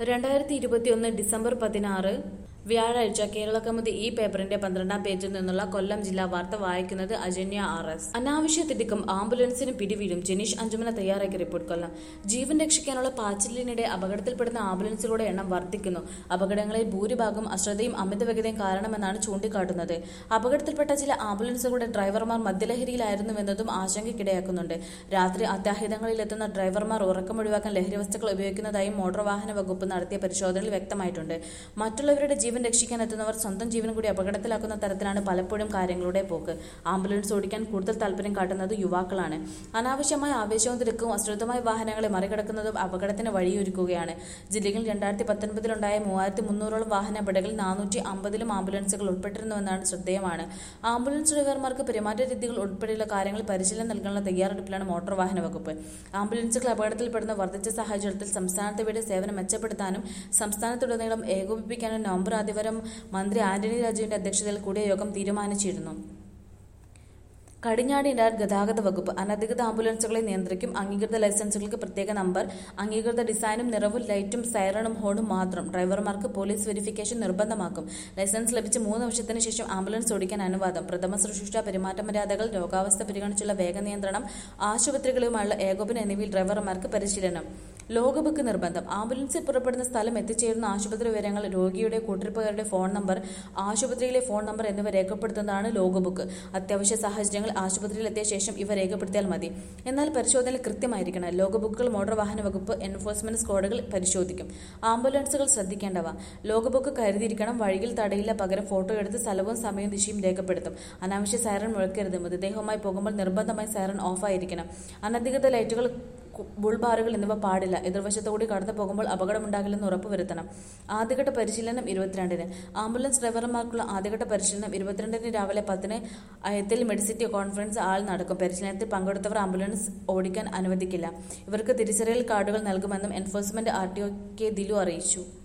രണ്ടായിരത്തി ഇരുപത്തിയൊന്ന് ഡിസംബർ പതിനാറ് വ്യാഴാഴ്ച കേരള കൗമുദി ഈ പേപ്പറിന്റെ പന്ത്രണ്ടാം പേജിൽ നിന്നുള്ള കൊല്ലം ജില്ലാ വാർത്ത വായിക്കുന്നത് അജന്യ ആർ എസ് അനാവശ്യ തിടുക്കം ആംബുലൻസിന് പിടിവീഴും ജനീഷ് അഞ്ചുമന തയ്യാറാക്കിയ റിപ്പോർട്ട് കൊല്ലം ജീവൻ രക്ഷിക്കാനുള്ള പാച്ചിലിനിടെ അപകടത്തിൽപ്പെടുന്ന ആംബുലൻസുകളുടെ എണ്ണം വർദ്ധിക്കുന്നു അപകടങ്ങളിൽ ഭൂരിഭാഗം അശ്രദ്ധയും അമിതവേഗതയും കാരണമെന്നാണ് ചൂണ്ടിക്കാട്ടുന്നത് അപകടത്തിൽപ്പെട്ട ചില ആംബുലൻസുകളുടെ ഡ്രൈവർമാർ മദ്യലഹരിയിലായിരുന്നുവെന്നതും ആശങ്കയ്ക്കിടയാക്കുന്നുണ്ട് രാത്രി അത്യാഹിതങ്ങളിലെത്തുന്ന ഡ്രൈവർമാർ ഉറക്കം ഒഴിവാക്കാൻ ലഹരി വസ്തുക്കൾ ഉപയോഗിക്കുന്നതായും മോട്ടോർ വാഹന വകുപ്പ് നടത്തിയ പരിശോധനയിൽ വ്യക്തമായിട്ടുണ്ട് മറ്റുള്ളവരുടെ ജീവൻ രക്ഷിക്കാൻ എത്തുന്നവർ സ്വന്തം ജീവൻ കൂടി അപകടത്തിലാക്കുന്ന തരത്തിലാണ് പലപ്പോഴും കാര്യങ്ങളുടെ പോക്ക് ആംബുലൻസ് ഓടിക്കാൻ കൂടുതൽ താല്പര്യം കാട്ടുന്നത് യുവാക്കളാണ് അനാവശ്യമായ ആവേശവും തിരക്കും അശ്രദ്ധമായ വാഹനങ്ങളെ മറികടക്കുന്നതും അപകടത്തിന് വഴിയൊരുക്കുകയാണ് ജില്ലയിൽ രണ്ടായിരത്തി പത്തൊൻപതിലുണ്ടായ മൂവായിരത്തി മുന്നൂറോളം വാഹന അപകടങ്ങളിൽ നാനൂറ്റി അമ്പതിലും ആംബുലൻസുകൾ ഉൾപ്പെട്ടിരുന്നുവെന്നാണ് ശ്രദ്ധേയമാണ് ആംബുലൻസ് ഡ്രൈവർമാർക്ക് പെരുമാറ്റ രീതികൾ ഉൾപ്പെടെയുള്ള കാര്യങ്ങൾ പരിശീലനം നൽകാനുള്ള തയ്യാറെടുപ്പിലാണ് മോട്ടോർ വാഹന വകുപ്പ് ആംബുലൻസുകൾ അപകടത്തിൽപ്പെടുന്ന വർദ്ധിച്ച സാഹചര്യത്തിൽ സംസ്ഥാനത്ത് ഇവയുടെ സേവനം മെച്ചപ്പെടുത്താനും സംസ്ഥാനത്തുടനീളം ഏകോപിപ്പിക്കാനും നവംബർ ആദ്യവരം മന്ത്രി ആന്റണി രാജുവിന്റെ അധ്യക്ഷതയിൽ കൂടിയ യോഗം തീരുമാനിച്ചിരുന്നു കടിഞ്ഞാടിനാർ ഗതാഗത വകുപ്പ് അനധികൃത ആംബുലൻസുകളെ നിയന്ത്രിക്കും അംഗീകൃത ലൈസൻസുകൾക്ക് പ്രത്യേക നമ്പർ അംഗീകൃത ഡിസൈനും നിറവും ലൈറ്റും സൈറണും ഹോണും മാത്രം ഡ്രൈവർമാർക്ക് പോലീസ് വെരിഫിക്കേഷൻ നിർബന്ധമാക്കും ലൈസൻസ് ലഭിച്ച് മൂന്ന് വർഷത്തിന് ശേഷം ആംബുലൻസ് ഓടിക്കാൻ അനുവാദം പ്രഥമ ശുശ്രൂഷ പെരുമാറ്റ മര്യാദകൾ രോഗാവസ്ഥ പരിഗണിച്ചുള്ള വേഗ നിയന്ത്രണം ആശുപത്രികളുമായുള്ള ഏകോപന എന്നിവയിൽ ഡ്രൈവർമാർക്ക് പരിശീലനം ലോഗബുക്ക് നിർബന്ധം ആംബുലൻസിൽ പുറപ്പെടുന്ന സ്ഥലം എത്തിച്ചേരുന്ന ആശുപത്രി വിവരങ്ങൾ രോഗിയുടെ കൂട്ടിരിപ്പുകാരുടെ ഫോൺ നമ്പർ ആശുപത്രിയിലെ ഫോൺ നമ്പർ എന്നിവ രേഖപ്പെടുത്തുന്നതാണ് ലോഗബുക്ക് അത്യാവശ്യ സാഹചര്യങ്ങൾ ആശുപത്രിയിൽ എത്തിയ ശേഷം ഇവ രേഖപ്പെടുത്തിയാൽ മതി എന്നാൽ പരിശോധനയിൽ കൃത്യമായിരിക്കണം ലോഗബുക്കുകൾ മോട്ടോർ വാഹന വകുപ്പ് എൻഫോഴ്സ്മെന്റ് സ്ക്വാഡുകൾ പരിശോധിക്കും ആംബുലൻസുകൾ ശ്രദ്ധിക്കേണ്ടവ ലോഗബുക്ക് കരുതിയിരിക്കണം വഴിയിൽ തടയില്ല പകരം ഫോട്ടോ എടുത്ത് സ്ഥലവും സമയവും ദിശയും രേഖപ്പെടുത്തും അനാവശ്യ സൈറൺ മുഴക്കരുത് മൃതദേഹവുമായി പോകുമ്പോൾ നിർബന്ധമായി സൈറൺ ഓഫായിരിക്കണം അനധികൃത ലൈറ്റുകൾ ബുൾബാറുകൾ എന്നിവ പാടില്ല എതിർവശത്തുകൂടി കടന്നു പോകുമ്പോൾ അപകടമുണ്ടാകില്ലെന്ന് ഉറപ്പുവരുത്തണം ആദ്യഘട്ട പരിശീലനം ഇരുപത്തിരണ്ടിന് ആംബുലൻസ് ഡ്രൈവർമാർക്കുള്ള ആദ്യഘട്ട പരിശീലനം ഇരുപത്തിരണ്ടിന് രാവിലെ പത്തിന് അയത്തിൽ മെഡിസിറ്റി കോൺഫറൻസ് ആൾ നടക്കും പരിശീലനത്തിൽ പങ്കെടുത്തവർ ആംബുലൻസ് ഓടിക്കാൻ അനുവദിക്കില്ല ഇവർക്ക് തിരിച്ചറിയൽ കാർഡുകൾ നൽകുമെന്നും enforcement R T O K Dilu അറിയിച്ചു